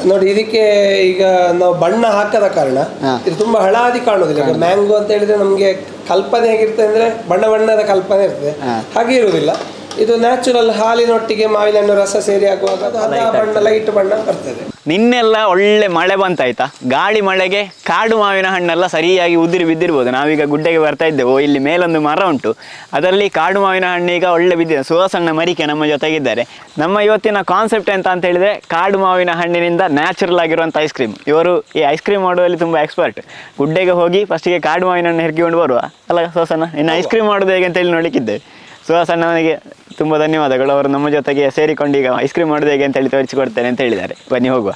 ನೋಡಿ ಇದಕ್ಕೆ ಈಗ ನಾವು ಬಣ್ಣ ಹಾಕದ ಕಾರಣ ಹಾ. ಇದು ತುಂಬಾ ಹಳಾದಿ ಕಾಣುದಿಲ್ಲ ಈಗ ಮ್ಯಾಂಗೋ ಅಂತ ಹೇಳಿದ್ರೆ ನಮಗೆ ಕಲ್ಪನೆ ಹೇಗಿರ್ತದೆ ಅಂದ್ರೆ ಬಣ್ಣ ಬಣ್ಣದ ಕಲ್ಪನೆ ಇರ್ತದೆ ಹಾ. ಹಾಗೆ ಇರುವುದಿಲ್ಲ ಇದು ನ್ಯಾಚುರಲ್ ಹಾಲಿನೊಟ್ಟಿಗೆ ಮಾವಿನ ಹಣ್ಣು ರಸ ಸೇರಿ ಆಗುವಾಗ ಅದು ಹದ ಬಣ್ಣ ಲೈಟ್ ಬಣ್ಣ ಬರ್ತದೆ ನಿನ್ನೆಲ್ಲ ಒಳ್ಳೆ ಮಳೆ ಬಂತಾಯ್ತಾ ಗಾಳಿ ಮಳೆಗೆ ಕಾಡು ಮಾವಿನ ಹಣ್ಣೆಲ್ಲ ಸರಿಯಾಗಿ ಉದುರಿ ಬಿದ್ದಿರ್ಬೋದು ನಾವೀಗ ಗುಡ್ಡೆಗೆ ಬರ್ತಾ ಇದ್ದೇವೆ ಓ ಇಲ್ಲಿ ಮೇಲೊಂದು ಮರ ಉಂಟು ಅದರಲ್ಲಿ ಕಾಡು ಮಾವಿನ ಹಣ್ಣು ಈಗ ಒಳ್ಳೆ ಬಿದ್ದಿದೆ ಸುವಾಸಣ್ಣ ಮರಿಕೆ ನಮ್ಮ ಜೊತೆಗಿದ್ದಾರೆ ನಮ್ಮ ಇವತ್ತಿನ ಕಾನ್ಸೆಪ್ಟ್ ಎಂತ ಅಂತ ಹೇಳಿದ್ರೆ ಕಾಡು ಮಾವಿನ ಹಣ್ಣಿನಿಂದ ನ್ಯಾಚುರಲ್ ಆಗಿರುವಂಥ ಐಸ್ ಕ್ರೀಮ್ ಇವರು ಈ ಐಸ್ ಕ್ರೀಮ್ ಮಾಡುವಲ್ಲಿ ತುಂಬ ಎಕ್ಸ್ಪರ್ಟ್ ಗುಡ್ಡೆಗೆ ಹೋಗಿ ಫಸ್ಟಿಗೆ ಕಾಡು ಮಾವಿನ ಹಣ್ಣು ಹೆರ್ಕೊಂಡು ಬರುವ ಅಲ್ಲ ಸುವಾಸಣ್ಣ ಇನ್ನು ಐಸ್ ಕ್ರೀಮ್ ಮಾಡೋದು ಹೇಗೆ ಅಂತ ಹೇಳಿ ನೋಡ್ಲಿಕ್ಕಿದ್ದೇವೆ ಸುಹಾಸಣ್ಣನಿಗೆ ತುಂಬ ಧನ್ಯವಾದಗಳು ಅವರು ನಮ್ಮ ಜೊತೆಗೆ ಸೇರಿಕೊಂಡು ಈಗ ಐಸ್ ಕ್ರೀಮ್ ಮಾಡೋದು ಹೇಗೆ ಅಂತ ಹೇಳಿ ತೋರಿಸಿಕೊಡ್ತೇನೆ ಅಂತ ಹೇಳಿದ್ದಾರೆ ಬನ್ನಿ ಹೋಗುವ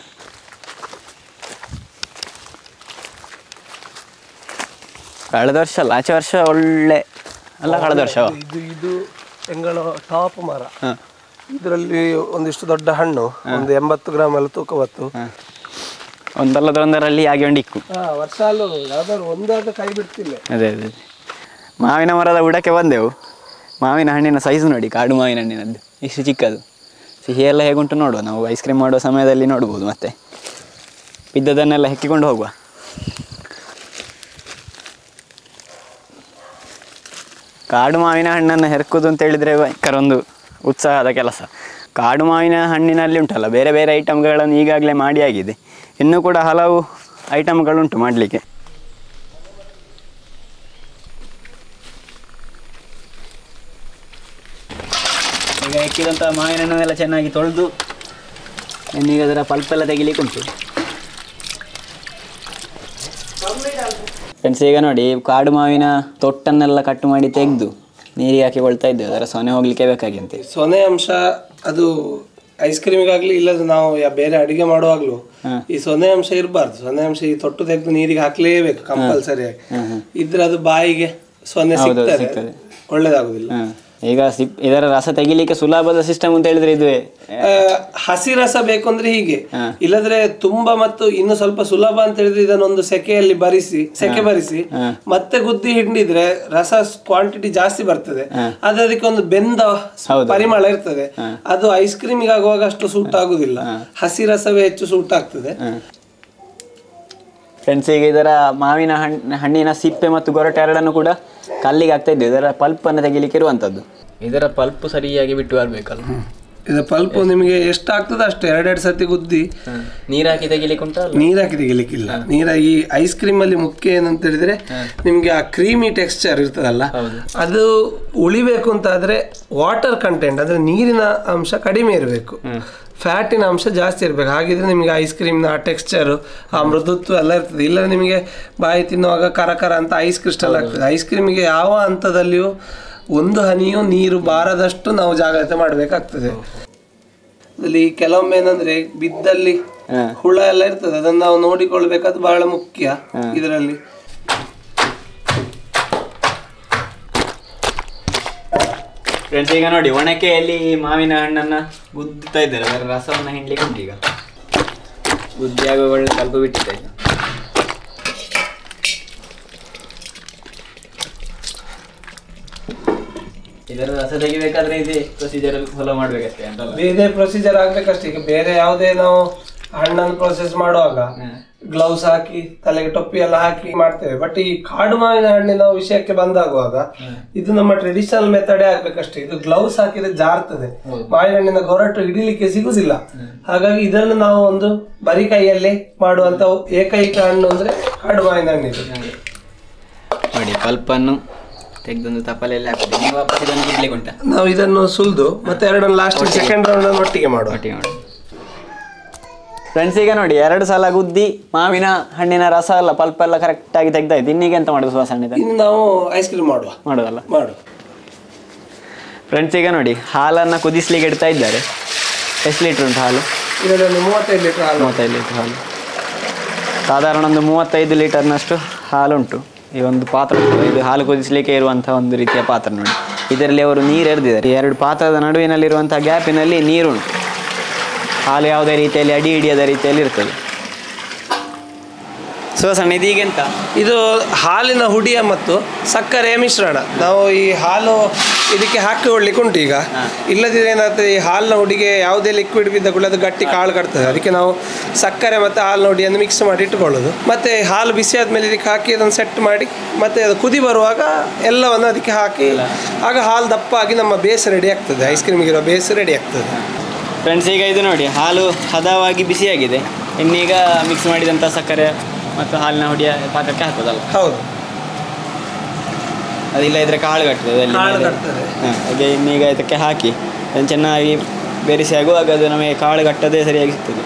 ಕಳೆದ ವರ್ಷ ಅಲ್ಲ ಆಚೆ ವರ್ಷ ಒಳ್ಳೆ ಅಲ್ಲ ಕಳೆದ ವರ್ಷ ಇದು ಇದು ತೆಂಗಳ ಟಾಪ್ ಮರ ಹಾಂ ಇದರಲ್ಲಿ ಒಂದಿಷ್ಟು ದೊಡ್ಡ ಹಣ್ಣು ಒಂದು ಎಂಬತ್ತು ಗ್ರಾಮ್ ಎಲ್ಲ ತೂಕ ಬತ್ತು ಒಂದಲ್ಲದೊಂದರಲ್ಲಿ ಆಗಿ ಒಂಡಿಕ್ಕು ಹಾ ವರ್ಷ ಅಲ್ಲೂ ಯಾವ್ದಾದ್ರು ಒಂದಾದ ಕೈ ಬಿಡ್ತಿಲ್ಲ ಅದೇ ಅದೇ ಅದೇ. ಮಾವಿನ ಮರದ ಬುಡಕ್ಕೆ ಬಂದೆವು ಮಾವಿನ ಹಣ್ಣಿನ ಸೈಜ್ ನೋಡಿ ಕಾಡು ಮಾವಿನ ಹಣ್ಣಿನದ್ದು ಇಷ್ಟು ಚಿಕ್ಕದು ಸಿಹಿ ಎಲ್ಲ ಹೇಗುಂಟು ನೋಡುವ ನಾವು ಐಸ್ ಕ್ರೀಮ್ ಮಾಡುವ ಸಮಯದಲ್ಲಿ ನೋಡ್ಬೋದು ಮತ್ತೆ ಬಿದ್ದದನ್ನೆಲ್ಲ ಹೆಕ್ಕಿಕೊಂಡು ಹೋಗುವ ಕಾಡು ಮಾವಿನ ಹಣ್ಣನ್ನು ಹೆರ್ಕುದು ಅಂತ ಹೇಳಿದರೆ ಭಯಂಕರ ಒಂದು ಉತ್ಸಾಹದ ಕೆಲಸ ಕಾಡು ಮಾವಿನ ಹಣ್ಣಿನಲ್ಲಿ ಉಂಟಲ್ಲ ಬೇರೆ ಬೇರೆ ಐಟಮ್ಗಳನ್ನು ಈಗಾಗಲೇ ಮಾಡಿ ಆಗಿದೆ ಇನ್ನೂ ಕೂಡ ಹಲವು ಐಟಮ್ಗಳುಂಟು ಮಾಡಲಿಕ್ಕೆ ಈಗ ಎಕ್ಕಿದಂಥ ಮಾವಿನ ಹಣ್ಣನ್ನೆಲ್ಲ ಚೆನ್ನಾಗಿ ತೊಳೆದು ಇನ್ನೀಗ ಅದರ ಪಲ್ಪೆಲ್ಲ ತೆಗಿಲಿಕ್ಕೆ ಉಂಟು ಫ್ರೆಂಡ್ಸ್ ಈಗ ನೋಡಿ ಕಾಡು ಮಾವಿನ ತೊಟ್ಟನ್ನೆಲ್ಲ ಕಟ್ ಮಾಡಿ ತೆಗೆದು ನೀರಿಗೆ ಹಾಕಿಕೊಳ್ತಾ ಇದ್ದೇವೆ ಅದರ ಸೊನೆ ಹೋಗ್ಲಿಕ್ಕೆ ಬೇಕಾಗಿಂತೆ ಸೊನೆ ಅಂಶ ಅದು ಐಸ್ ಕ್ರೀಮಿಗಾಗ್ಲಿ ಇಲ್ಲದ ನಾವು ಯಾ- ಬೇರೆ ಅಡಿಗೆ ಮಾಡುವಾಗ್ಲೂ ಈ ಸೊನೆ ಅಂಶ ಇರಬಾರ್ದು ಸೊನೆ ಅಂಶ ಈ ತೊಟ್ಟು ತೆಗೆದು ನೀರಿಗೆ ಹಾಕ್ಲೇಬೇಕು ಕಂಪಲ್ಸರಿ ಆಗಿ ಇದ್ರೆ ಅದು ಬಾಯಿಗೆ ಸೊನೆ ಸಿಗ್ತದೆ ಸಿಗ್ತದೆ. ಒಳ್ಳೇದಾಗುದಿಲ್ಲ ಹಾಂ ಈಗ ಸಿಪ್ ಇದರ ರಸ ತೆಗಿಲಿಕ್ಕೆ ಸುಲಭದ ಸಿಸ್ಟಮ್ ಅಂತ ಹೇಳಿದ್ರೆ ಇದುವೇ ಆ, ಹಸಿ ರಸ ಬೇಕು ಅಂದ್ರೆ ಹೀಗೆ ಇಲ್ಲದ್ರೆ ತುಂಬಾ ಮತ್ತು ಇನ್ನು ಸ್ವಲ್ಪ ಸುಲಭ ಅಂತ ಹೇಳಿದ್ರೆ ಇದನ್ನೊಂದು ಸೆಕೆಯಲ್ಲಿ ಬರಿಸಿ ಸೆಕೆ ಬರಿಸಿ ಮತ್ತೆ ಗುದ್ದಿ ಹಿಂಡಿದ್ರೆ ರಸ ಕ್ವಾಂಟಿಟಿ ಜಾಸ್ತಿ ಬರ್ತದೆ ಆದ್ರೆ ಅದಕ್ಕೆ ಒಂದು ಬೆಂದ ಪರಿಮಳ ಇರ್ತದೆ ಅದು ಐಸ್ ಕ್ರೀಮಿಗೆ ಆಗುವಾಗ ಅಷ್ಟು ಸೂಟ್ ಆಗುದಿಲ್ಲ ಹಸಿ ರಸವೇ ಹೆಚ್ಚು ಸೂಟ್ ಆಗ್ತದೆ ಫ್ರೆಂಡ್ಸ್ ಈಗ ಇದರ ಮಾವಿನ ಹಣ್ಣು ಹಣ್ಣಿನ ಸಿಪ್ಪೆ ಮತ್ತು ಗೊರಟೆ ಎರಡನ್ನು ಕೂಡ ಕಲ್ಲಿಗೆ ಆಗ್ತಾ ಇದ್ದೇವೆ ಇದರ ಪಲ್ಪನ್ನು ತೆಗಿಲಿಕ್ಕೆ ಇರುವಂಥದ್ದು ಇದರ ಪಲ್ಪ್ ಸರಿಯಾಗಿ ಬಿಟ್ಟು ಬರಬೇಕಲ್ಲ ಇದು ಪಲ್ಪ್ ನಿಮಗೆ ಎಷ್ಟು ಆಗ್ತದೆ ಅಷ್ಟು ಎರಡೆರಡು ಸತಿ ಗುದ್ದಿ ನೀರು ಹಾಕಿ ತೆಗಿಲಿಕ್ಕೆ ಉಂಟಲ್ಲ ನೀರ್ ಹಾಕಿ ತೆಗಿಲಿಕ್ಕಿಲ್ಲ ನೀರ ಈ ಐಸ್ ಕ್ರೀಮ್ ಅಲ್ಲಿ ಮುಖ್ಯ ಏನಂತ ಹೇಳಿದ್ರೆ ನಿಮ್ಗೆ ಆ ಕ್ರೀಮಿ ಟೆಕ್ಸ್ಚರ್ ಇರ್ತದಲ್ಲ ಅದು ಉಳಿಬೇಕು ಅಂತ ಆದ್ರೆ ವಾಟರ್ ಕಂಟೆಂಟ್ ಅಂದ್ರೆ ನೀರಿನ ಅಂಶ ಕಡಿಮೆ ಇರಬೇಕು ಫ್ಯಾಟಿನ ಅಂಶ ಜಾಸ್ತಿ ಇರಬೇಕು ಹಾಗಿದ್ರೆ ನಿಮಗೆ ಐಸ್ ಕ್ರೀಮ್ನ ಆ ಟೆಕ್ಸ್ಚರ್ ಆ ಮೃದುತ್ವ ಎಲ್ಲ ಇರ್ತದೆ ಇಲ್ಲ ನಿಮಗೆ ಬಾಯಿ ತಿನ್ನುವಾಗ ಕರ ಕರ ಅಂತ ಐಸ್ ಕ್ರಿಸ್ಟಲ್ ಆಗ್ತದೆ ಐಸ್ ಕ್ರೀಮಿಗೆ ಯಾವ ಹಂತದಲ್ಲಿಯೂ ಒಂದು ಹನಿಯೂ ನೀರು ಬಾರದಷ್ಟು ನಾವು ಜಾಗ್ರತೆ ಮಾಡಬೇಕಾಗ್ತದೆ ಅಲ್ಲಿ ಕೆಲವೊಮ್ಮೆ ಏನಂದ್ರೆ ಬಿದ್ದಲ್ಲಿ ಹುಳ ಎಲ್ಲ ಇರ್ತದೆ ಅದನ್ನ ನಾವು ನೋಡಿಕೊಳ್ಬೇಕಾದ್ದು ಬಹಳ ಮುಖ್ಯ ಇದರಲ್ಲಿ ಫ್ರೆಂಡ್ಸ್ ಈಗ ನೋಡಿ ಒಣಕೆಯಲ್ಲಿ ಈ ಮಾವಿನ ಹಣ್ಣನ್ನ ಗುದ್ದುತ್ತಾ ಇದ್ದಾರೆ ಅದರ ರಸವನ್ನು ಹಿಂಡ್ಲಿಕ್ಕೆ ಉಂಟು ಈಗ ಗುದ್ದಿ ಆಗುವ ಒಳ್ಳೆ ಸ್ವಲ್ಪ ಬಿಟ್ಟಿದೆ ಈಗ ಇದರ ರಸ ತೆಗಿಬೇಕಾದ್ರೆ ಇದೆ ಪ್ರೊಸೀಜರ್ ಫಾಲೋ ಮಾಡ್ಬೇಕಷ್ಟೇ ಅಂತಲ್ಲ ಬೇರೆ ಪ್ರೊಸೀಜರ್ ಆಗ್ಬೇಕಷ್ಟೇ ಈಗ ಬೇರೆ ಯಾವುದೇ ನಾವು ಹಣ್ಣನ್ನು ಪ್ರೊಸೆಸ್ ಮಾಡುವಾಗ ಗ್ಲೌಸ್ ಹಾಕಿ ತಲೆಗೆ ಟೊಪ್ಪಿ ಎಲ್ಲ ಹಾಕಿ ಮಾಡ್ತೇವೆ ಬಟ್ ಈ ಕಾಡು ಮಾವಿನ ಹಣ್ಣಿನ ವಿಷಯಕ್ಕೆ ಬಂದಾಗುವಾಗ ಇದು ನಮ್ಮ ಟ್ರೆಡಿಷನಲ್ ಮೆಥಡೇ ಆಗ್ಬೇಕಷ್ಟೇ ಇದು ಗ್ಲೌಸ್ ಹಾಕಿದ್ರೆ ಜಾರ್ತದೆ ಮಾವಿನ ಹಣ್ಣಿನ ಗೊರಟು ಹಿಡಿಲಿಕ್ಕೆ ಸಿಗುದಿಲ್ಲ ಹಾಗಾಗಿ ಇದನ್ನು ನಾವು ಒಂದು ಬರಿ ಕೈಯಲ್ಲಿ ಮಾಡುವಂತ ಏಕೈಕ ಹಣ್ಣು ಅಂದ್ರೆ ಕಾಡು ಮಾವಿನ ಹಣ್ಣಿದು ನೋಡಿ ಪಲ್ಪನ್ನು ತೆಗೆದೊಂದು ತಪ್ಪಲೆಲ್ಲ ಹಾಕಿದೆ ನೀವು ವಾಪಸ್ ಇದನ್ನು ಗಿಡ್ಲಿಕ್ಕೆ ಉಂಟಾ ನಾವು ಇದನ್ನು ಸುಲ್ದು ಮತ್ತೆ ಎರಡನ್ನು ಲಾಸ್ಟ್ ಸೆಕೆಂಡ್ ರೌಂಡ್ ಒಟ್ಟಿಗೆ ಮಾಡುವ ಒಟ್ಟಿಗೆ ಮಾಡಿ ಫ್ರೆಂಡ್ಸ್ ಈಗ ನೋಡಿ ಎರಡು ಸಲ ಗುದ್ದಿ ಮಾವಿನ ಹಣ್ಣಿನ ರಸ ಎಲ್ಲ ಪಲ್ಪ್ ಎಲ್ಲ ಕರೆಕ್ಟಾಗಿ ತೆಗ್ದಾಯ್ತು ಇನ್ನೀಗ ಎಂತ ಮಾಡೋದು ಸುವಾಸನೆ ಇನ್ನು ನಾವು ಐಸ್ ಕ್ರೀಮ್ ಮಾಡುವ ಮಾಡೋದಲ್ಲ ಮಾಡು ಫ್ರೆಂಡ್ಸ್ ಈಗ ನೋಡಿ ಹಾಲನ್ನು ಕುದಿಸ್ಲಿಕ್ಕೆ ಇಡ್ತಾ ಇದ್ದಾರೆ ಎಷ್ಟು ಲೀಟ್ರ್ ಉಂಟು ಹಾಲು ಇದರಲ್ಲಿ ಮೂವತ್ತೈದು ಲೀಟರ್ ಹಾಲು ಮೂವತ್ತೈದು ಲೀಟ್ರ್ ಹಾಲು ಸಾಧಾರಣ ಒಂದು ಮೂವತ್ತೈದು ಲೀಟರ್ನಷ್ಟು ಹಾಲುಂಟು ಈ ಒಂದು ಪಾತ್ರ ಉಂಟು. ಇದು ಹಾಲು ಕುದಿಸಲಿಕ್ಕೆ ಇರುವಂತಹ ಒಂದು ರೀತಿಯ ಪಾತ್ರ ನೋಡಿ ಇದರಲ್ಲಿ ಅವರು ನೀರು ಎರೆದಿದ್ದಾರೆ ಈ ಎರಡು ಪಾತ್ರದ ನಡುವಿನಲ್ಲಿರುವಂತಹ ಗ್ಯಾಪಿನಲ್ಲಿ ನೀರುಂಟು ಹಾಲು ಯಾವುದೇ ರೀತಿಯಲ್ಲಿ ಅಡಿ ಹಿಡಿಯದ ರೀತಿಯಲ್ಲಿ ಇರ್ತದೆ ಸೊ ಸುವಾಸಣ್ಣ ಇದೀಗೆಂತ ಇದು ಹಾಲಿನ ಹುಡಿಯ ಮತ್ತು ಸಕ್ಕರೆಯ ಮಿಶ್ರಣ ನಾವು ಈ ಹಾಲು ಇದಕ್ಕೆ ಹಾಕಿಕೊಳ್ಳಿಕ್ಕೆ ಉಂಟು ಈಗ ಇಲ್ಲದಿದ್ರೆ ಏನಾಗ್ತದೆ ಈ ಹಾಲಿನ ಹುಡಿಗೆ ಯಾವುದೇ ಲಿಕ್ವಿಡ್ ಬಿದ್ದ ಕೂಡ ಅದು ಗಟ್ಟಿ ಕಾಳು ಕಟ್ತದೆ ಅದಕ್ಕೆ ನಾವು ಸಕ್ಕರೆ ಮತ್ತು ಹಾಲಿನ ಹುಡಿಯನ್ನು ಮಿಕ್ಸ್ ಮಾಡಿ ಇಟ್ಕೊಳ್ಳೋದು ಮತ್ತು ಹಾಲು ಬಿಸಿ ಆದಮೇಲೆ ಇದಕ್ಕೆ ಹಾಕಿ ಅದನ್ನು ಸೆಟ್ ಮಾಡಿ ಮತ್ತು ಅದು ಕುದಿ ಬರುವಾಗ ಎಲ್ಲವನ್ನು ಅದಕ್ಕೆ ಹಾಕಿ ಆಗ ಹಾಲು ದಪ್ಪಾಗಿ ನಮ್ಮ ಬೇಸ್ ರೆಡಿ ಆಗ್ತದೆ ಐಸ್ ಕ್ರೀಮಿಗಿರೋ ಬೇಸ್ ರೆಡಿ ಆಗ್ತದೆ ಫ್ರೆಂಡ್ಸ್ ಈಗ ಇದು ನೋಡಿ ಹಾಲು ಹದವಾಗಿ ಬಿಸಿಯಾಗಿದೆ ಇನ್ನೀಗ ಮಿಕ್ಸ್ ಮಾಡಿದಂಥ ಸಕ್ಕರೆ ಮತ್ತು ಹಾಲಿನ ಹುಡಿಯ ಪಾಕಕ್ಕೆ ಹಾಕೋದಲ್ಲ ಹೌದು ಅದಿಲ್ಲ ಇದ್ರೆ ಕಾಳು ಕಟ್ತದೆ ಅಲ್ಲಿ ಕಾಳು ಮೇಲೆ. ಕಟ್ತದೆ. ಹ, ಹಾಗೆ ಇನ್ನೀಗ ಇದಕ್ಕೆ ಹಾಕಿ ಅದನ್ನು ಚೆನ್ನಾಗಿ ಬೆರೆಸಿ ಆಗುವಾಗ ಅದು ನಮಗೆ ಕಾಳು ಕಟ್ಟದೆ ಸರಿಯಾಗಿ ಸಿಗ್ತದೆ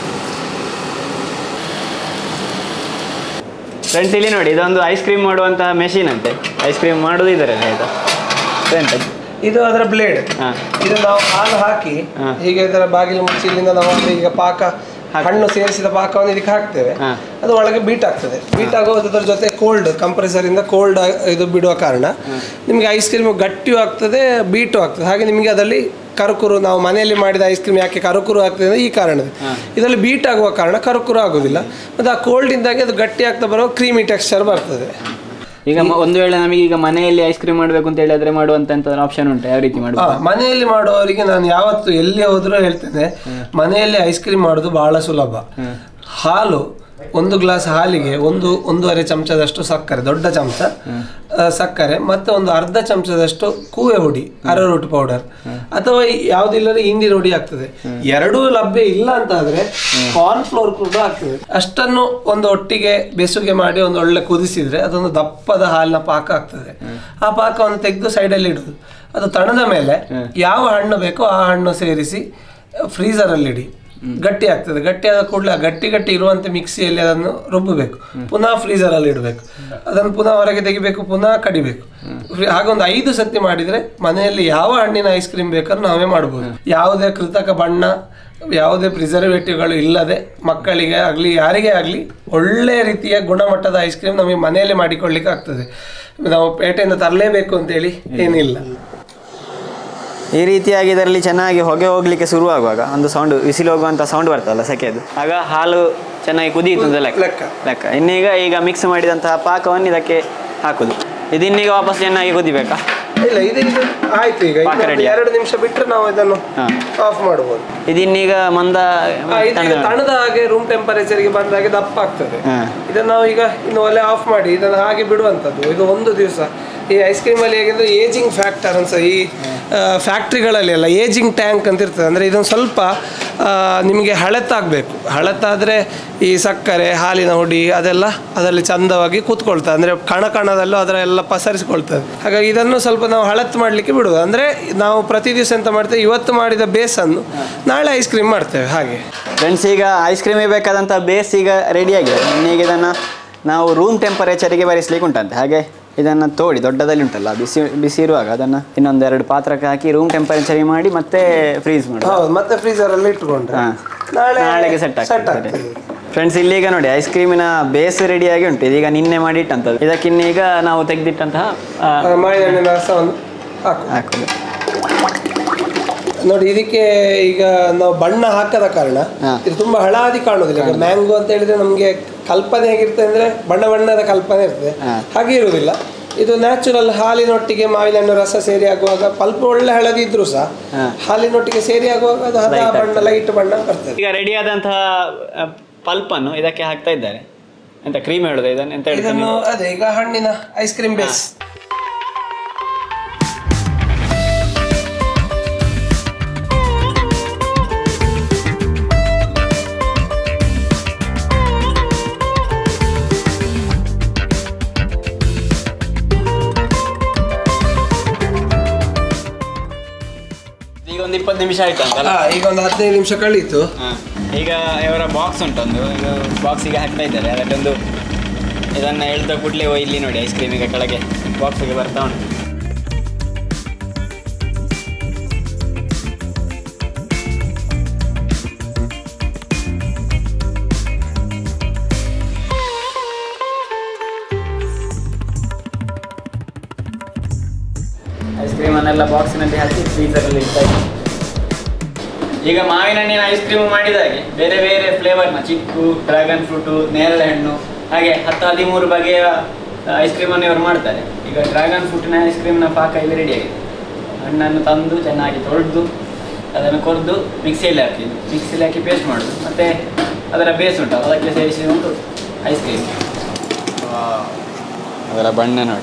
ಫ್ರೆಂಡ್ಸ್ ಇಲ್ಲಿ ನೋಡಿ ಇದೊಂದು ಐಸ್ ಕ್ರೀಮ್ ಮಾಡುವಂತಹ ಮೆಷಿನ್ ಅಂತೆ ಐಸ್ ಕ್ರೀಮ್ ಮಾಡೋದು ಇದರಲ್ಲಿ ಆಯ್ತಾ ಎಂತ ಇದು ಅದರ ಬ್ಲೇಡ್ ಹಾಂ ಇದು ನಾವು ಹಾಲು ಹಾಕಿ ಹಾ. ಹೀಗೆ ಇದರ ಬಾಗಿಲು ಮುಚ್ಚಿ ಇಲ್ಲಿಂದ ನಾವು ಒಂದು ಈಗ ಪಾಕ ಹಾಕಿ. ಹಣ್ಣು ಸೇರಿಸಿದ ಪಾಕವನ್ನು ಇದಕ್ಕೆ ಹಾಕ್ತೇವೆ ಹಾ. ಅದು ಒಳಗೆ ಬೀಟ್ ಆಗ್ತದೆ ಬೀಟ್ ಆಗೋದ್ರ ಜೊತೆ ಕೋಲ್ಡ್ ಕಂಪ್ರೆಸರ್ ಇಂದ ಕೋಲ್ಡ್ ಇದು ಬಿಡುವ ಕಾರಣ ನಿಮಗೆ ಐಸ್ ಕ್ರೀಮ್ ಗಟ್ಟಿಯೂ ಆಗ್ತದೆ ಬೀಟು ಆಗ್ತದೆ ಹಾಗೆ ನಿಮಗೆ ಅದರಲ್ಲಿ ಕರುಕುರು ನಾವು ಮನೆಯಲ್ಲಿ ಮಾಡಿದ ಐಸ್ ಕ್ರೀಮ್ ಯಾಕೆ ಕರುಕುರು ಆಗ್ತದೆ ಅಂದ್ರೆ ಈ ಕಾರಣದ ಇದರಲ್ಲಿ ಬೀಟ್ ಆಗುವ ಕಾರಣ ಕರುಕುರು ಆಗೋದಿಲ್ಲ ಮತ್ತು ಆ ಕೋಲ್ಡ್ ಇಂದಾಗಿ ಅದು ಗಟ್ಟಿ ಆಗ್ತಾ ಬರೋ ಕ್ರೀಮಿ ಟೆಕ್ಸ್ಚರ್ ಬರ್ತದೆ ಈಗ ಮ- ಒಂದು ವೇಳೆ ನಮಗೆ ಈಗ ಮನೆಯಲ್ಲಿ ಐಸ್ ಕ್ರೀಮ್ ಮಾಡಬೇಕು ಅಂತ ಹೇಳಿದ್ರೆ ಮಾಡುವಂತ ಎಂತಾದ್ರೂ ಆಪ್ಷನ್ ಉಂಟು ಯಾವ ರೀತಿ ಆ, ಮಾಡುದು ಮನೆಯಲ್ಲಿ ಮಾಡುವವರಿಗೆ ನಾನು ಯಾವತ್ತು ಎಲ್ಲಿ ಹೋದ್ರೂ ಹೇಳ್ತೇನೆ ಮನೆಯಲ್ಲಿ ಐಸ್ ಕ್ರೀಮ್ ಮಾಡೋದು ಬಹಳ ಸುಲಭ ಹಾಲು ಒಂದು ಗ್ಲಾಸ್ ಹಾಲಿಗೆ ಒಂದು ಒಂದೂವರೆ ಚಮಚದಷ್ಟು ಸಕ್ಕರೆ ದೊಡ್ಡ ಚಮಚ ಆ, ಸಕ್ಕರೆ ಮತ್ತೆ ಒಂದು ಅರ್ಧ ಚಮಚದಷ್ಟು ಕೂವೆ ಹುಡಿ ಅರರೋಟ್ ಪೌಡರ್ ಅಥವಾ ಯಾವುದಿಲ್ಲದೆ ಹಿಂದಿನ ಹುಡಿ ಆಗ್ತದೆ ಎರಡೂ ಲಭ್ಯ ಇಲ್ಲ ಅಂತ ಆದ್ರೆ ಕಾರ್ನ್ ಫ್ಲೋರ್ ಕೂಡ ಆಗ್ತದೆ ಅಷ್ಟನ್ನು ಒಂದು ಒಟ್ಟಿಗೆ ಬೆಸುಗೆ ಮಾಡಿ ಒಂದು ಒಳ್ಳೆ ಕುದಿಸಿದ್ರೆ ಅದೊಂದು ದಪ್ಪದ ಹಾಲಿನ ಪಾಕ ಆಗ್ತದೆ ಆ ಪಾಕವನ್ನು ತೆಗೆದು ಸೈಡಲ್ಲಿ ಇಡುದು ಅದು ತಣದ ಮೇಲೆ ಯಾವ ಹಣ್ಣು ಬೇಕೋ ಆ ಹಣ್ಣು ಸೇರಿಸಿ ಫ್ರೀಸರಲ್ಲಿ ಇಡಿ ಗಟ್ಟಿ ಆಗ್ತದೆ ಗಟ್ಟಿ ಆದ ಕೂಡಲೇ ಗಟ್ಟಿ ಗಟ್ಟಿ ಇರುವಂತೆ ಮಿಕ್ಸಿಯಲ್ಲಿ ಅದನ್ನು ರುಬ್ಬಬೇಕು ಪುನಃ ಫ್ರೀಸರಲ್ಲಿ ಇಡಬೇಕು ಅದನ್ನು ಪುನಃ ಹೊರಗೆ ತೆಗಿಬೇಕು ಪುನಃ ಕಡಿಬೇಕು ಫ್ರೀ- ಹಾಗೊಂದು ಐದು ಸತಿ ಮಾಡಿದ್ರೆ ಮನೆಯಲ್ಲಿ ಯಾವ ಹಣ್ಣಿನ ಐಸ್ ಕ್ರೀಮ್ ಬೇಕಾದ್ರೂ ನಾವೇ ಮಾಡ್ಬೋದು ಯಾವುದೇ ಕೃತಕ ಬಣ್ಣ ಯಾವುದೇ ಪ್ರಿಸರ್ವೇಟಿವ್ಗಳು ಇಲ್ಲದೆ ಮಕ್ಕಳಿಗೆ ಆಗಲಿ ಯಾರಿಗೇ ಆಗಲಿ ಒಳ್ಳೆ ರೀತಿಯ ಗುಣಮಟ್ಟದ ಐಸ್ ಕ್ರೀಮ್ ನಮಗೆ ಮನೆಯಲ್ಲೇ ಮಾಡಿಕೊಳ್ಳಿಕ್ಕೆ ಆಗ್ತದೆ ನಾವು ಪೇಟೆಯಿಂದ ತರಲೇಬೇಕು ಅಂತೇಳಿ ಏನಿಲ್ಲ ಈ ರೀತಿಯಾಗಿ ಇದರಲ್ಲಿ ಚೆನ್ನಾಗಿ ಹೊಗೆ ಹೋಗ್ಲಿಕ್ಕೆ ಶುರುವಾಗುವಾಗ ಒಂದು ಸೌಂಡ್ ವಿಸಿಲು ಹೋಗುವಂತ ಸೌಂಡ್ ಬರ್ತಲ್ಲ ಸೆಕೆದು ಆಗ ಹಾಲು ಚೆನ್ನಾಗಿ ಕುದೀತು ಅಂತ ಲೆಕ್ಕ ಲೆಕ್ಕ ಲೆಕ್ಕ ಇನ್ನೀಗ ಈಗ ಮಿಕ್ಸ್ ಮಾಡಿದಂತಹ ಪಾಕವನ್ನು ಇದಕ್ಕೆ ಹಾಕುದು ಇದನ್ನೀಗ ವಾಪಸ್ ಚೆನ್ನಾಗಿ ಕುದಿಬೇಕಾ ಇಲ್ಲ ಇದು ಇದು ಆಯ್ತು ಈಗ ಪಾಕ ಇನ್ನೊಂದು ready ಎರಡು ನಿಮಿಷ ಬಿಟ್ಟರೆ ನಾವು ಇದನ್ನು ಹಾ. ಆಫ್ ಮಾಡಬಹುದು ಇದನ್ನೀಗ ಮಂದ ತಣ್ಣಗೆ- ತಣದ ಹಾಗೆ ರೂಮ್ ಟೆಂಪರೇಚರ್ಗೆ ಬಂದ ಹಾಗೆ ದಪ್ಪ ಆಗ್ತದೆ ಹಾ. ಇದನ್ನು ನಾವು ಈಗ ಇನ್ನು ಒಲೆ ಆಫ್ ಮಾಡಿ ಇದನ್ನು ಹಾಗೆ ಬಿಡುವಂಥದ್ದು ಇದು ಒಂದು ದಿವಸ ಈ ಐಸ್ ಕ್ರೀಮ್ ಅಲ್ಲಿ ಹೇಗೆಂದ್ರೆ ಏಜಿಂಗ್ ಫ್ಯಾಕ್ಟರ್ ಅನ್ಸ ಈ ಫ್ಯಾಕ್ಟ್ರಿಗಳಲ್ಲಿ ಎಲ್ಲ ಏಜಿಂಗ್ ಟ್ಯಾಂಕ್ ಅಂತ ಇರ್ತದೆ ಅಂದರೆ ಇದೊಂದು ಸ್ವಲ್ಪ ಆ, ನಿಮಗೆ ಹಳತ್ತಾಗಬೇಕು ಹಳತ್ತಾದರೆ ಈ ಸಕ್ಕರೆ ಹಾಲಿನ ಹುಡಿ ಅದೆಲ್ಲ ಅದರಲ್ಲಿ ಚಂದವಾಗಿ ಕೂತ್ಕೊಳ್ತದೆ ಅಂದರೆ ಕಣ ಕಣದಲ್ಲೂ ಅದರ ಎಲ್ಲ ಪಸರಿಸಿಕೊಳ್ತದೆ ಹಾಗಾಗಿ ಇದನ್ನು ಸ್ವಲ್ಪ ನಾವು ಹಳತ್ತು ಮಾಡಲಿಕ್ಕೆ ಬಿಡುವುದು ಅಂದರೆ ನಾವು ಪ್ರತಿ ದಿವಸ ಎಂತ ಮಾಡ್ತೇವೆ ಇವತ್ತು ಮಾಡಿದ ಬೇಸನ್ನು ನಾಳೆ ಐಸ್ ಕ್ರೀಮ್ ಮಾಡ್ತೇವೆ ಹಾಗೆ ಫ್ರೆಂಡ್ಸ್ ಈಗ ಐಸ್ ಕ್ರೀಮಿಗೆ ಬೇಕಾದಂಥ ಬೇಸ್ ಈಗ ರೆಡಿ ಆಗಿದೆ ಇನ್ನೀಗ ಇದನ್ನು ನಾವು ರೂಮ್ ಟೆಂಪರೇಚರಿಗೆ ಬರಿಸ್ಲಿಕ್ಕೆ ಉಂಟಂತೆ ಹಾಗೆ ಇದನ್ನು ತೋಡಿ ದೊಡ್ಡದಲ್ಲಿ ಉಂಟಲ್ಲ ಬಿಸಿ ಬಿಸಿ ಇರುವಾಗ ಅದನ್ನು ಇನ್ನೊಂದೆರಡು ಪಾತ್ರಕ್ಕೆ ಹಾಕಿ ರೂಮ್ ಟೆಂಪರೇಚರಿಗೆ ಮಾಡಿ ಮತ್ತೆ ಫ್ರೀಸ್ ಮಾಡಿ ಹೌದು ಮತ್ತೆ ಫ್ರೀಸರ್ ಅಲ್ಲಿ ಇಟ್ಕೊಂಡ್ರೆ ಹಾಂ ನಾಳೆ ನಾಳೆಗೆ ಸೆಟ್ ಸೆಟ್ ಆಗ್ತದೆ ಆಗ್ತದೆ ಫ್ರೆಂಡ್ಸ್ ಇಲ್ಲೀಗ ನೋಡಿ ಐಸ್ ಕ್ರೀಮಿನ ಬೇಸ್ ರೆಡಿಯಾಗಿ ಉಂಟು ಇದೀಗ ನಿನ್ನೆ ಮಾಡಿ ಇಟ್ಟಂಥದ್ದು ಇದಕ್ಕಿನ್ನೀಗ ನಾವು ತೆಗೆದಿಟ್ಟಂತಹ ಆ, ಮಾವಿನ ಹಣ್ಣಿನ ರಸವನ್ನು ಹಾಕು ಹಾಕೋದು ನೋಡಿ ಇದಕ್ಕೆ ಈಗ ನಾವು ಬಣ್ಣ ಹಾಕದ ಕಾರಣ ಹಾ. ಇದು ತುಂಬಾ ಹಳಾದಿ ಕಾಣುದಿಲ್ಲ ಈಗ ಮ್ಯಾಂಗೋ ಅಂತ ಹೇಳಿದ್ರೆ ನಮಗೆ ಕಲ್ಪನೆ ಹೇಗಿರ್ತದೆ ಅಂದ್ರೆ ಬಣ್ಣ ಬಣ್ಣದ ಕಲ್ಪನೆ ಇರ್ತದೆ ಹಾ. ಹಾಗೆ ಇರುವುದಿಲ್ಲ ಇದು ನ್ಯಾಚುರಲ್ ಹಾಲಿನೊಟ್ಟಿಗೆ ಮಾವಿನ ಹಣ್ಣು ರಸ ಸೇರಿ ಆಗುವಾಗ ಪಲ್ಪ್ ಒಳ್ಳೆ ಹಳದಿ ಇದ್ರು ಸಹ ಹಾ. ಹಾಲಿನೊಟ್ಟಿಗೆ ಸೇರಿ ಆಗುವಾಗ ಅದು ಹದ Light ಬಣ್ಣ ಲೈಟ್ ಬಣ್ಣ ಬರ್ತದೆ ಈಗ ರೆಡಿಯಾದಂತಹ ಪಲ್ಪನ್ನು ಇದಕ್ಕೆ ಹಾಕ್ತಾ ಇದ್ದಾರೆ ಎಂತ ಕ್ರೀಮ್ ಹೇಳುದು ಇದನ್ನು ಎಂತ ಹೇಳ್ತಾರೆ ಇದನ್ನು ಅದೇ ಈಗ ಹಣ್ಣಿನ ಐಸ್ ಕ್ರೀಮ್ ಬೇಸ್ ಈಗ ಒಂದು ಇಪ್ಪತ್ತು ನಿಮಿಷ ಆಯ್ತು ಅಂತಲ್ಲ ಹಾ ಈಗ ಒಂದು ಹದಿನೈದು ನಿಮಿಷ ಕಳೀತು ಹಾ. ಈಗ ಇವರ ಬಾಕ್ಸ್ ಉಂಟೊಂದು ಇದು ಬಾಕ್ಸಿಗೆ ಹಾಕ್ತಾ ಇದ್ದಾರೆ ಅದರಲ್ಲೊಂದು ಇದನ್ನು ಹೇಳ್ತಾ ಕೂಡಲೇ ಇಲ್ಲಿ ನೋಡಿ ಐಸ್ ಕ್ರೀಮ್ ಈಗ ಕೆಳಗೆ ಬಾಕ್ಸಿಗೆ ಬರ್ತಾ ಉಂಟು ಐಸ್ ಕ್ರೀಮನ್ನೆಲ್ಲ ಬಾಕ್ಸಿನಲ್ಲಿ ಹಾಕಿ ಫ್ರೀಸರಲ್ಲಿ ಇಡ್ತಾ ಇದ್ದೀನಿ ಈಗ ಮಾವಿನ ಹಣ್ಣಿನ ಐಸ್ ಕ್ರೀಮ್ ಮಾಡಿದಾಗೆ ಬೇರೆ ಬೇರೆ ಫ್ಲೇವರ್ನ ಚಿಕ್ಕು ಡ್ರ್ಯಾಗನ್ ಫ್ರೂಟು ನೇರಳೆ ಹಣ್ಣು ಹಾಗೆ ಹತ್ತು ಹದಿಮೂರು ಬಗೆಯ ಐಸ್ ಕ್ರೀಮನ್ನು ಇವರು ಮಾಡ್ತಾರೆ ಈಗ ಡ್ರ್ಯಾಗನ್ ಫ್ರೂಟಿನ ಐಸ್ ಕ್ರೀಮ್ನ ಪಾಕ ಇಲ್ಲಿ ರೆಡಿ ಆಗಿದೆ ಹಣ್ಣನ್ನು ತಂದು ಚೆನ್ನಾಗಿ ತೊಳೆದು ಅದನ್ನು ಕೊರೆದು ಮಿಕ್ಸಿಯಲ್ಲಿ ಹಾಕಿದ್ದು ಮಿಕ್ಸಿಯಲ್ಲಿ ಹಾಕಿ ಪೇಸ್ಟ್ ಮಾಡೋದು ಮತ್ತು ಅದರ ಬೇಸ್ ಉಂಟು ಅದಕ್ಕೆ ಸೇರಿಸಿ ಉಂಟು ಐಸ್ ಕ್ರೀಮ್ ಅದರ ಬಣ್ಣ ನೋಡಿ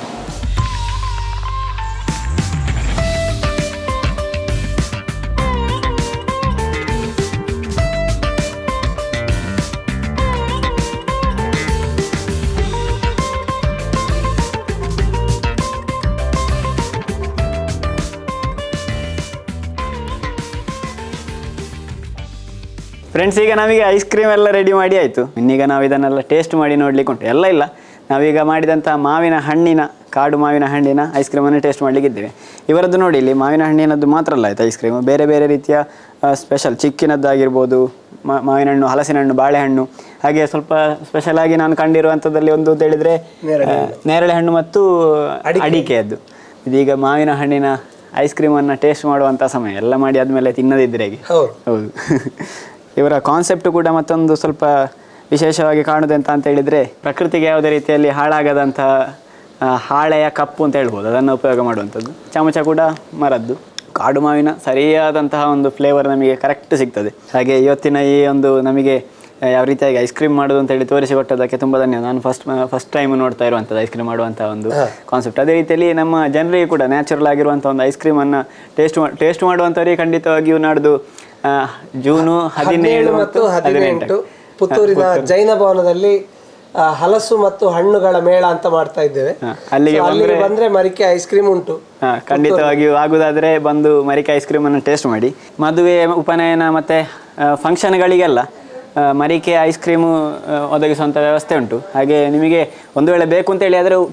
ಫ್ರೆಂಡ್ಸ್ ಈಗ ನಮಗೆ ಐಸ್ ಕ್ರೀಮ್ ಎಲ್ಲ ರೆಡಿ ಮಾಡಿ ಆಯಿತು ಇನ್ನೀಗ ನಾವು ಇದನ್ನೆಲ್ಲ ಟೇಸ್ಟ್ ಮಾಡಿ ನೋಡ್ಲಿಕ್ಕೆ ಉಂಟು ಎಲ್ಲ ಇಲ್ಲ ನಾವೀಗ ಮಾಡಿದಂಥ ಮಾವಿನ ಹಣ್ಣಿನ ಕಾಡು ಮಾವಿನ ಹಣ್ಣಿನ ಐಸ್ ಕ್ರೀಮನ್ನು ಟೇಸ್ಟ್ ಮಾಡಲಿಕ್ಕಿದ್ದೇವೆ ಇವರದ್ದು ನೋಡಿ ಇಲ್ಲಿ ಮಾವಿನ ಹಣ್ಣಿನದ್ದು ಮಾತ್ರ ಅಲ್ಲ ಆಯ್ತು ಐಸ್ ಕ್ರೀಮು ಬೇರೆ ಬೇರೆ ರೀತಿಯ ಸ್ಪೆಷಲ್ ಚಿಕ್ಕಿನದ್ದಾಗಿರ್ಬೋದು ಮಾ- ಮಾವಿನ ಹಣ್ಣು ಹಲಸಿನ ಹಣ್ಣು ಬಾಳೆಹಣ್ಣು ಹಾಗೆ ಸ್ವಲ್ಪ ಸ್ಪೆಷಲ್ ಆಗಿ ನಾನು ಕಂಡಿರುವಂಥದ್ದಲ್ಲಿ ಒಂದು ಅಂತ ಹೇಳಿದರೆ ನೇರಳೆ ಹಣ್ಣು ಮತ್ತು ಅಡಿಕೆಯದ್ದು ಇದೀಗ ಮಾವಿನ ಹಣ್ಣಿನ ಐಸ್ ಕ್ರೀಮನ್ನು ಟೇಸ್ಟ್ ಮಾಡುವಂಥ ಸಮಯ ಎಲ್ಲ ಮಾಡಿ ಆದಮೇಲೆ ತಿನ್ನದಿದ್ದರೆ ಹೇಗೆ ಹೌದು ಹೌದು ಇವರ ಕಾನ್ಸೆಪ್ಟ್ ಕೂಡ ಮತ್ತೊಂದು ಸ್ವಲ್ಪ ವಿಶೇಷವಾಗಿ ಕಾಣುದು ಅಂತ ಅಂತ ಹೇಳಿದರೆ ಪ್ರಕೃತಿಗೆ ಯಾವುದೇ ರೀತಿಯಲ್ಲಿ ಹಾಳಾಗದಂತಹ ಆ, ಹಾಳೆಯ ಕಪ್ಪು ಅಂತ ಹೇಳ್ಬೋದು ಅದನ್ನು ಉಪಯೋಗ ಮಾಡುವಂಥದ್ದು ಚಮಚ ಕೂಡ ಮರದ್ದು ಕಾಡು ಮಾವಿನ ಸರಿಯಾದಂತಹ ಒಂದು ಫ್ಲೇವರ್ ನಮಗೆ ಕರೆಕ್ಟ್ ಸಿಗ್ತದೆ ಹಾಗೆ ಇವತ್ತಿನ ಈ ಒಂದು ನಮಗೆ ಆ, ಯಾವ ರೀತಿಯಾಗಿ ಐಸ್ ಕ್ರೀಮ್ ಮಾಡೋದು ಅಂತ ಹೇಳಿ ತೋರಿಸಿಕೊಟ್ಟದಕ್ಕೆ ತುಂಬ ಧನ್ಯವಾದ ನಾನು ಫಸ್ಟ್ ಫಸ್ಟ್ ಟೈಮ್ ನೋಡ್ತಾ ಇರುವಂಥದ್ದು ಐಸ್ ಕ್ರೀಮ್ ಮಾಡುವಂಥ ಒಂದು ಕಾನ್ಸೆಪ್ಟ್ ಅದೇ ರೀತಿಯಲ್ಲಿ ನಮ್ಮ ಜನರಿಗೆ ಕೂಡ ನ್ಯಾಚುರಲ್ ಆಗಿರುವಂಥ ಒಂದು ಐಸ್ ಕ್ರೀಮನ್ನು ಟೇಸ್ಟ್ ಟೇಸ್ಟ್ ಮಾಡುವಂಥವರಿಗೆ ಖಂಡಿತವಾಗಿಯೂ ನಾಡ್ದು ಆ, ಜೂನು ಹದಿನೇಳು ಹದಿನೇಳು ಮತ್ತು ಹದಿನೆಂಟು ಪುತ್ತೂರಿನ ಜೈನ ಭವನದಲ್ಲಿ ಆ, ಹಲಸು ಮತ್ತು ಹಣ್ಣುಗಳ ಮೇಳ ಅಂತ ಮಾಡ್ತಾ ಇದ್ದೇವೆ ಹಾ, ಅಲ್ಲಿಗೆ So, ಅಲ್ಲಿಗೆ ಬಂದ್ರೆ ಮರಿಕೆ ಐಸ್ ಕ್ರೀಮ್ ಉಂಟು ಹಾ, ಖಂಡಿತವಾಗಿಯೂ ಆಗುದಾದ್ರೆ ಬಂದು ಮರಿಕೆ ಐಸ್ ಕ್ರೀಮನ್ನು ಟೇಸ್ಟ್ ಮಾಡಿ ಮದುವೆ ಉಪನಯನ ಮತ್ತು ಫಂಕ್ಷನ್ಗಳಿಗೆಲ್ಲ ಆ, ಮರಿಕೆ ಐಸ್ ಕ್ರೀಮು ಆ, ಒದಗಿಸುವಂಥ ವ್ಯವಸ್ಥೆ ಉಂಟು ಹಾಗೆ ನಿಮಗೆ ಒಂದು ವೇಳೆ ಬೇಕು ಅಂತ ಹೇಳಿ ಆದರೆ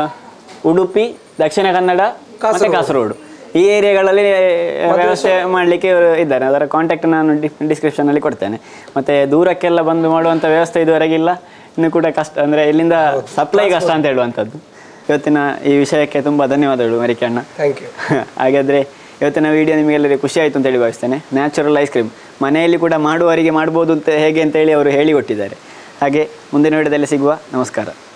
ಉಡುಪಿ ದಕ್ಷಿಣ ಕನ್ನಡ ಮತ್ತು ಕಾಸರಗೋಡು ಈ ಏರಿಯಾಗಳಲ್ಲಿ ವ್ಯವಸ್ಥೆ ಮಾಡಲಿಕ್ಕೆ ಇವರು ಇದ್ದಾರೆ ಅದರ ಕಾಂಟ್ಯಾಕ್ಟ್ ನಾನು ಡಿಸ್ಕ್ರಿಪ್ಷನಲ್ಲಿ ಕೊಡ್ತೇನೆ ಮತ್ತು ದೂರಕ್ಕೆಲ್ಲ ಬಂದು ಮಾಡುವಂಥ ವ್ಯವಸ್ಥೆ ಇದುವರೆಗಿಲ್ಲ ಇನ್ನು ಕೂಡ ಕಷ್ಟ ಅಂದರೆ ಇಲ್ಲಿಂದ ಸಪ್ಲೈ ಕಷ್ಟ ಅಂತ ಹೇಳುವಂಥದ್ದು ಇವತ್ತಿನ ಈ ವಿಷಯಕ್ಕೆ ತುಂಬ ಧನ್ಯವಾದಗಳು ಮರಿಕೆ ಅಣ್ಣ ಥ್ಯಾಂಕ್ ಯು ಹಾಗಾದರೆ ಇವತ್ತಿನ ವಿಡಿಯೋ ನಿಮಗೆಲ್ಲರಿಗೂ ಖುಷಿ ಆಯಿತು ಅಂತೇಳಿ ಭಾವಿಸ್ತೇನೆ ನ್ಯಾಚುರಲ್ ಐಸ್ ಕ್ರೀಮ್ ಮನೆಯಲ್ಲಿ ಕೂಡ ಮಾಡುವವರಿಗೆ ಮಾಡ್ಬೋದು ಅಂತ ಹೇಗೆ ಅಂತೇಳಿ ಅವರು ಹೇಳಿಕೊಟ್ಟಿದ್ದಾರೆ ಹಾಗೆ ಮುಂದಿನ ವಿಡಿಯೋದಲ್ಲಿ ಸಿಗುವ ನಮಸ್ಕಾರ